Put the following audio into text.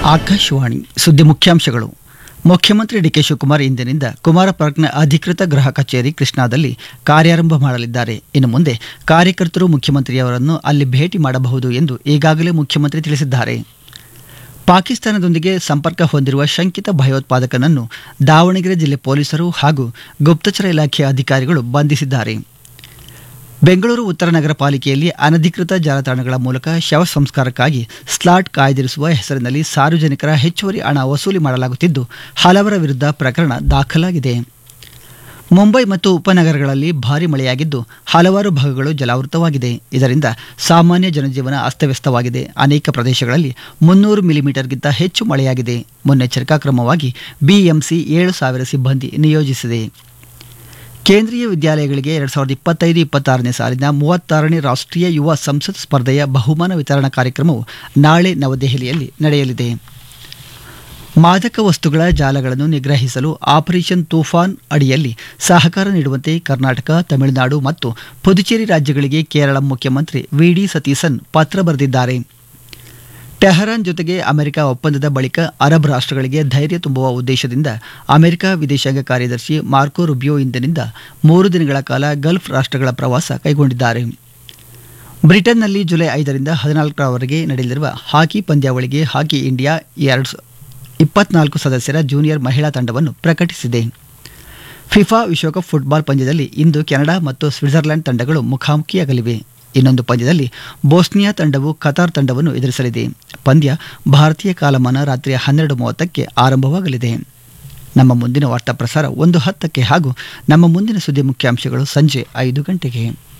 ಆಕಾಶವಾಣಿ ಸುದ್ದಿ ಮುಖ್ಯಾಂಶಗಳು ಮುಖ್ಯಮಂತ್ರಿ ಡಿಕೆ ಶಿವಕುಮಾರ್ ಇಂದಿನಿಂದ ಕುಮಾರ ಪಾರ್ಕ್ನ ಅಧಿಕೃತ ಗೃಹ ಕಚೇರಿ ಕೃಷ್ಣಾದಲ್ಲಿ ಕಾರ್ಯಾರಂಭ ಮಾಡಲಿದ್ದಾರೆ ಇನ್ನು ಮುಂದೆ ಕಾರ್ಯಕರ್ತರು ಮುಖ್ಯಮಂತ್ರಿಯವರನ್ನು ಅಲ್ಲಿ ಭೇಟಿ ಮಾಡಬಹುದು ಎಂದು ಈಗಾಗಲೇ ಮುಖ್ಯಮಂತ್ರಿ ತಿಳಿಸಿದ್ದಾರೆ ಪಾಕಿಸ್ತಾನದೊಂದಿಗೆ ಸಂಪರ್ಕ ಹೊಂದಿರುವ ಶಂಕಿತ ಭಯೋತ್ಪಾದಕನನ್ನು ದಾವಣಗೆರೆ ಜಿಲ್ಲೆ ಪೊಲೀಸರು ಹಾಗೂ ಗುಪ್ತಚರ ಇಲಾಖೆಯ ಅಧಿಕಾರಿಗಳು ಬಂಧಿಸಿದ್ದಾರೆ ಬೆಂಗಳೂರು ಉತ್ತರ ನಗರ ಪಾಲಿಕೆಯಲ್ಲಿ ಅನಧಿಕೃತ ಜಾಲತಾಣಗಳ ಮೂಲಕ ಶವ ಸಂಸ್ಕಾರಕ್ಕಾಗಿ ಸ್ಲಾಟ್ ಕಾಯ್ದಿರಿಸುವ ಹೆಸರಿನಲ್ಲಿ ಸಾರ್ವಜನಿಕರ ಹೆಚ್ಚುವರಿ ಹಣ ವಸೂಲಿ ಮಾಡಲಾಗುತ್ತಿದ್ದು ಹಲವರ ವಿರುದ್ಧ ಪ್ರಕರಣ ದಾಖಲಾಗಿದೆ ಮುಂಬೈ ಮತ್ತು ಉಪನಗರಗಳಲ್ಲಿ ಭಾರಿ ಮಳೆಯಾಗಿದ್ದು ಹಲವಾರು ಭಾಗಗಳು ಜಲಾವೃತವಾಗಿದೆ ಇದರಿಂದ ಸಾಮಾನ್ಯ ಜನಜೀವನ ಅಸ್ತವ್ಯಸ್ತವಾಗಿದೆ ಅನೇಕ ಪ್ರದೇಶಗಳಲ್ಲಿ ಮುನ್ನೂರು ಮಿಲಿಮೀಟರ್ಗಿಂತ ಹೆಚ್ಚು ಮಳೆಯಾಗಿದೆ ಮುನ್ನೆಚ್ಚರಿಕಾ ಕ್ರಮವಾಗಿ ಬಿಎಂಸಿ ಏಳು ಸಾವಿರ ಸಿಬ್ಬಂದಿ ನಿಯೋಜಿಸಿದೆ ಕೇಂದ್ರೀಯ ವಿದ್ಯಾಲಯಗಳಿಗೆ ಎರಡ್ ಸಾವಿರದ ಇಪ್ಪತ್ತೈದು ಇಪ್ಪತ್ತಾರನೇ ಸಾಲಿನ ಮೂವತ್ತಾರನೇ ರಾಷ್ಟ್ರೀಯ ಯುವ ಸಂಸತ್ ಸ್ಪರ್ಧೆಯ ಬಹುಮಾನ ವಿತರಣಾ ಕಾರ್ಯಕ್ರಮವು ನಾಳೆ ನವದೆಹಲಿಯಲ್ಲಿ ನಡೆಯಲಿದೆ ಮಾದಕ ವಸ್ತುಗಳ ಜಾಲಗಳನ್ನು ನಿಗ್ರಹಿಸಲು ಆಪರೇಷನ್ ತೂಫಾನ್ ಅಡಿಯಲ್ಲಿ ಸಹಕಾರ ನೀಡುವಂತೆ ಕರ್ನಾಟಕ ತಮಿಳುನಾಡು ಮತ್ತು ಪುದುಚೇರಿ ರಾಜ್ಯಗಳಿಗೆ ಕೇರಳ ಮುಖ್ಯಮಂತ್ರಿ ವಿಡಿ ಸತೀಸನ್ ಪತ್ರ ಬರೆದಿದ್ದಾರೆ ಟೆಹರಾನ್ ಜೊತೆಗೆ ಅಮೆರಿಕ ಒಪ್ಪಂದದ ಬಳಿಕ ಅರಬ್ ರಾಷ್ಟ್ರಗಳಿಗೆ ಧೈರ್ಯ ತುಂಬುವ ಉದ್ದೇಶದಿಂದ ಅಮೆರಿಕ ವಿದೇಶಾಂಗ ಕಾರ್ಯದರ್ಶಿ ಮಾರ್ಕೋ ರುಬಿಯೋ ಇಂದಿನಿಂದ ಮೂರು ದಿನಗಳ ಕಾಲ ಗಲ್ಫ್ ರಾಷ್ಟ್ರಗಳ ಪ್ರವಾಸ ಕೈಗೊಂಡಿದ್ದಾರೆ ಬ್ರಿಟನ್ನಲ್ಲಿ ಜುಲೈ ಐದರಿಂದ ಹದಿನಾಲ್ಕರವರೆಗೆ ನಡೆಯಲಿರುವ ಹಾಕಿ ಪಂದ್ಯಾವಳಿಗೆ ಹಾಕಿ ಇಂಡಿಯಾ ಎರಡು ಇಪ್ಪತ್ನಾಲ್ಕು ಸದಸ್ಯರ ಜೂನಿಯರ್ ಮಹಿಳಾ ತಂಡವನ್ನು ಪ್ರಕಟಿಸಿದೆ ಫಿಫಾ ವಿಶ್ವಕಪ್ ಫುಟ್ಬಾಲ್ ಪಂದ್ಯದಲ್ಲಿ ಇಂದು ಕೆನಡಾ ಮತ್ತು ಸ್ವಿಟ್ಜರ್ಲೆಂಡ್ ತಂಡಗಳು ಮುಖಾಮುಖಿಯಾಗಲಿವೆ ಇನ್ನೊಂದು ಪಂದ್ಯದಲ್ಲಿ ಬೋಸ್ನಿಯಾ ತಂಡವು ಕತಾರ್ ತಂಡವನ್ನು ಎದುರಿಸಲಿದೆ ಪಂದ್ಯ ಭಾರತೀಯ ಕಾಲಮಾನ ರಾತ್ರಿ ಹನ್ನೆರಡು ಮೂವತ್ತಕ್ಕೆ ಆರಂಭವಾಗಲಿದೆ ನಮ್ಮ ಮುಂದಿನ ವಾರ್ತಾ ಪ್ರಸಾರ ಒಂದು ಹತ್ತಕ್ಕೆ ಹಾಗೂ ನಮ್ಮ ಮುಂದಿನ ಸುದ್ದಿ ಮುಖ್ಯಾಂಶಗಳು ಸಂಜೆ ಐದು ಗಂಟೆಗೆ